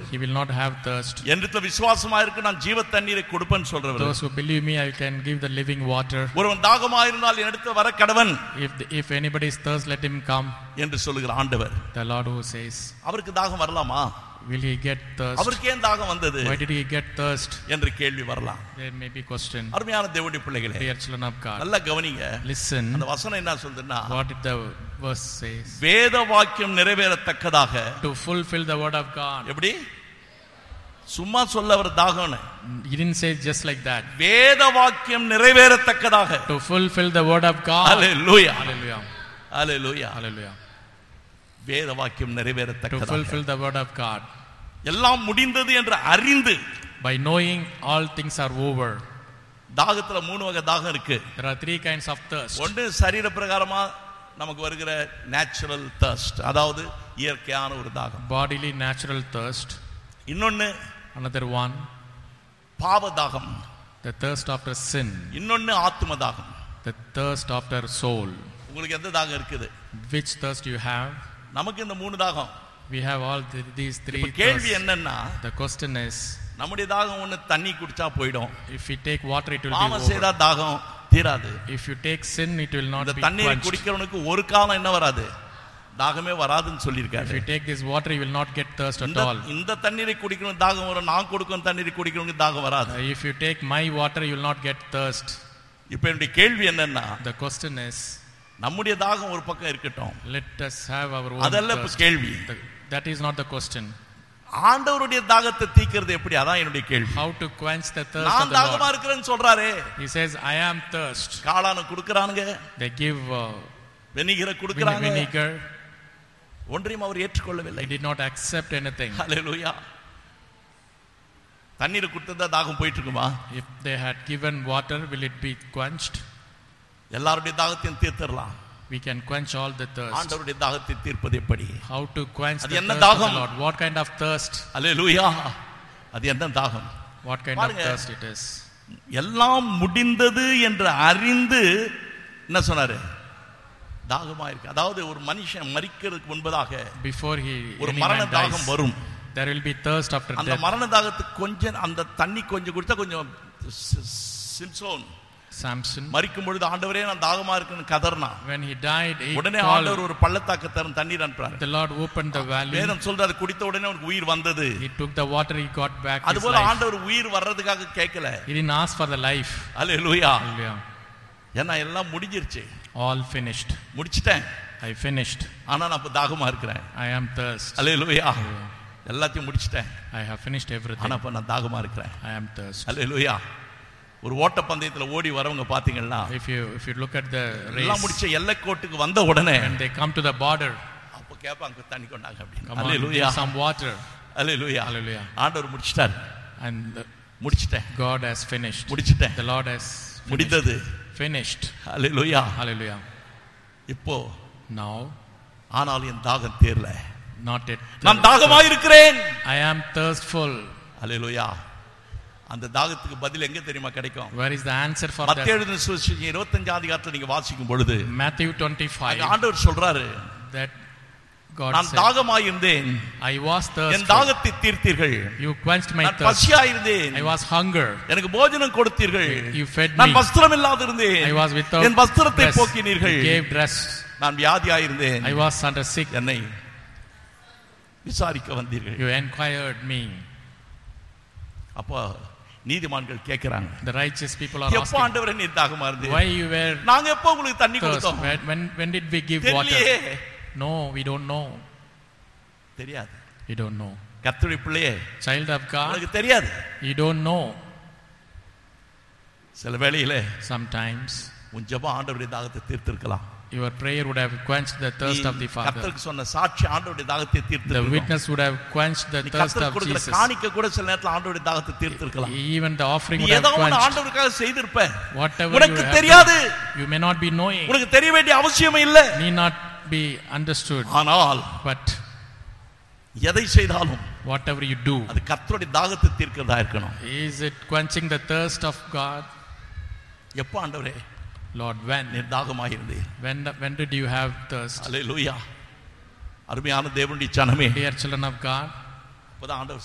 he will not have thirst. என்னிடத்துல விசுவாசமா இருக்கு நான் ஜீவ தண்ணீரை கொடுப்பேன்னு சொல்றவர் Those who believe me, I can give the living water. ஒருவன் தாகமா இருந்தால் என்னிடத்துல வர கடவன் If, if anybody is thirst, let him come. என்று சொல்லுகிற ஆண்டவர் The Lord who says, அவருக்கு தாகம் வரலாமா will he get thirst? அவருக்கு ஏன் தாகம் வந்தது Why did he get thirst? என்று கேள்வி வரலாம் There may be question. அருமையான தேவனுடைய பிள்ளைகளே Dear children of God, நல்லா கவனிங்க listen. அந்த வசனம் என்ன சொல்லுதுன்னா What did the verse says? வேத வாக்கியம் நிறைவேறத்தக்கதாக To fulfill the word of God. எப்படி சும்மா சொல்ல அவர் தாகம்னு He didn't say just like that. வேத வாக்கியம் நிறைவேறத்தக்கதாக To fulfill the word of God. Hallelujah Hallelujah. Hallelujah Hallelujah. வேத வாக்கியம் To நிறைவேறத்தக்கதாக fulfill the word of God. எல்லாம் முடிந்தது என்று அறிந்து By knowing all things are over. தாகத்துல மூணு வகை தாகம் இருக்கு There are three kinds of thirst. ஒன்று சரீர பிரகாரமா நமக்கு வருகிற நேச்சுரல் தர்ஸ்ட் அதாவது இயற்கையான ஒரு தாகம் Bodily natural thirst. இன்னொன்னு Another one, பாவ தாகம் the thirst after sin. இன்னொன்னு ஆத்ம தாகம் The thirst after soul. உங்களுக்கு எந்த தாகம் இருக்குது Which thirst you have? நமக்கு இந்த மூணு தாகம் We have all th- these three இப்ப கேள்வி thirsts. என்னன்னா The question is, நம்முடைய தாகம் ஒண்ணு தண்ணி குடிச்சா போயிடும் if we take water, it will be பாவம் செய்தா over. தாகம் தீராது If you take sin, it will not இந்த be தண்ணீரை quenched. குடிக்கிறவனுக்கு ஒரு காலம் என்ன வராது தாகமே வராதுன்னு If சொல்லியிருக்காரு you take this water, you will not get thirst at இந்த all. இந்த தண்ணீரை குடிக்கணும் தாகம் வரும் நான் கொடுக்கும் தண்ணீரை குடிக்கிறவனுக்கு தாகம் வராது Uh, If you take my water, you will not get thirst. இப்ப என்னுடைய கேள்வி என்னன்னா The question is, நம்முடைய தாகம் ஒரு பக்கம் இருக்கட்டும் let us have our own அதல்ல இப்ப thirst. கேள்வி The- That is not the question. ஆண்டவருடைய தாகத்தை தீக்கிறது எப்படி அதான் என்னுடைய கேள்வி How to quench the thirst of நான் the தாகமா Lord. இருக்கிறேன்னு சொல்றாரே He says, I am thirst. காளான குடுக்கறானுங்க They give uh, வெனிகரை vine- குடுக்கறாங்க vinegar. ஒன்றையும் அவர் ஏற்றுக்கொள்ளவில்லை He did not accept anything. ஹalleluya தண்ணீர் கொடுத்ததா தாகம் போயிட்டு இருக்குமா If they had given water, will it be quenched? எல்லாருடைய தாகத்தையும் தீர்த்தரலாம் We can quench all the thirst. ஆண்டவருடைய தாகத்தை தீர்ப்பது எப்படி How to quench அது the என்ன thirst of the தாகம்? Lord? What kind of thirst? ஹalleluya அது என்ன தாகம் What kind of பாருங்க. thirst it is? எல்லாம் முடிந்தது என்று அறிந்து என்ன சொன்னாரு தாகமா இருக்கு அதாவது ஒரு மனுஷன் மரிக்கிறதுக்கு முன்பதாக Before he ஒரு any மரண man dies, தாகம் வரும் there will be thirst after அந்த death. மரண தாகத்துக்கு கொஞ்சம் அந்த தண்ணி கொஞ்சம் குடிச்சா கொஞ்சம் சி- சிம்சோன் Samson, மரிக்கும் பொழுது ஆண்டவரே நான் தாகமா இருக்குன்னு கதறினான் when he died, he உடனே called. ஆண்டவர் ஒரு பள்ளத்தாக்கு தரும் தண்ணீர் அனுப்புறாரு The Lord opened the valley. வேதம் சொல்றாரு குடித்த உடனே அவனுக்கு உயிர் வந்தது He took the water. He got back his அதுபோல life. ஆண்டவர் உயிர் வர்றதுக்காக கேட்கல He didn't ask for the life. Hallelujah Hallelujah. ஏன்னா எல்லாம் முடிஞ்சிருச்சு All finished. முடிச்சிட்டேன் I finished. ஆனா நான் இப்ப தாகமா இருக்கிறேன் I am thirst. அல்லேலூயா எல்லாத்தையும் முடிச்சிட்டேன் I have finished everything. ஆனா இப்ப நான் தாகமா இருக்கிறேன் I am thirst. அல்லேலூயா ஒரு ஓட்ட பந்தயத்துல ஓடி வரவங்க பாத்தீங்கன்னா If you if you look at the எல்லாம் race, முடிச்ச எல்லைக்கோட்டுக்கு வந்த உடனே when they come to the border, அப்ப கேட்பாங்க தண்ணி கொண்டாங்க அப்படின்னு come on, hallelujah give some water. Hallelujah Hallelujah. ஆண்டவர் முடிச்சிட்டார் And the- முடிச்சிட்டேன் God has finished. முடிச்சிட்டேன் The Lord has finished. முடிந்தது Finished. அல்லேலூயா Hallelujah. இப்போ Now, ஆனால் என் தாகம் தீரல not yet. நான் தாகமா இருக்கிறேன் I am thirstful. அல்லேலூயா அந்த தாகத்துக்கு பதில் எங்க தெரியுமா கிடைக்கும் Where is the answer for மத்திய that? எழுதின சுவிசேஷம் இருபத்தஞ்சாம் அதிகாரத்துல நீங்க வாசிக்கும் பொழுது Matthew அங்க 25. ஆண்டவர் சொல்றாரு That God நான் said, தாகமாயிருந்தேன் I was N thirsty. தாகத்தை தீர்த்தீர்கள் You quenched my நான் thirst. பசியாயிருந்தேன் I was hunger. எனக்கு போஜனம் கொடுத்தீர்கள் You fed நான் me. வஸ்திரம் இல்லாதிருந்தேன் I was without என் வஸ்திரத்தை dress. போக்கினீர்கள் You gave dress. நான் வியாதியாயிருந்தேன் I was under sick. என்னை விசாரிக்க வந்தீர்கள் You inquired me. அப்போ நீதிமான்கள் கேட்கிறாங்க The righteous people are எப்போ asking, ஆண்டவரே நீ தாகமா இருந்தீங்க why you were நாங்க எப்போ உங்களுக்கு தண்ணி thirst? கொடுத்தோம் When, when, when did we give தெரியலையே water? No, we don't know. தெரியாது We don't know. கர்த்தருடைய பிள்ளையே Child of God, உனக்கு தெரியாது you don't know. சில வேளையில Sometimes உன் ஜெபம் ஆண்டவருடைய தாகத்தை தீர்த்திருக்கலாம் your prayer would have quenched the thirst நீ of the Father. கர்த்தருக்கு சொன்ன சாட்சி ஆண்டவருடைய தாகத்தை The தீர்த்திருக்கலாம் witness would have quenched the நீ thirst கர்த்தருக்கு of கொடுக்கிற Jesus. காணிக்க கூட சில நேரத்துல ஆண்டவருடைய தாகத்தை தீர்த்திருக்கலாம் Even the offering நீ would have ஏதோ ஒண்ணு quenched. ஆண்டவருக்காக செய்திருப்ப Whatever you உனக்கு have தெரியாது done, you may not be knowing, உனக்கு தெரிய வேண்டிய அவசியமே இல்ல need not be understood. ஆனால் But எதை செய்தாலும் whatever you do, அது கர்த்தருடைய தாகத்தை தீர்க்கிறதா இருக்கணும் is it quenching the thirst of God? எப்போ ஆண்டவரே Lord, when? நீர் தாகமாக இருந்தீர் When, when did you have thirst? அல்லேலூயா அருமையான தேவனுடைய சனமே Dear children of God, அப்பதான் ஆண்டவர்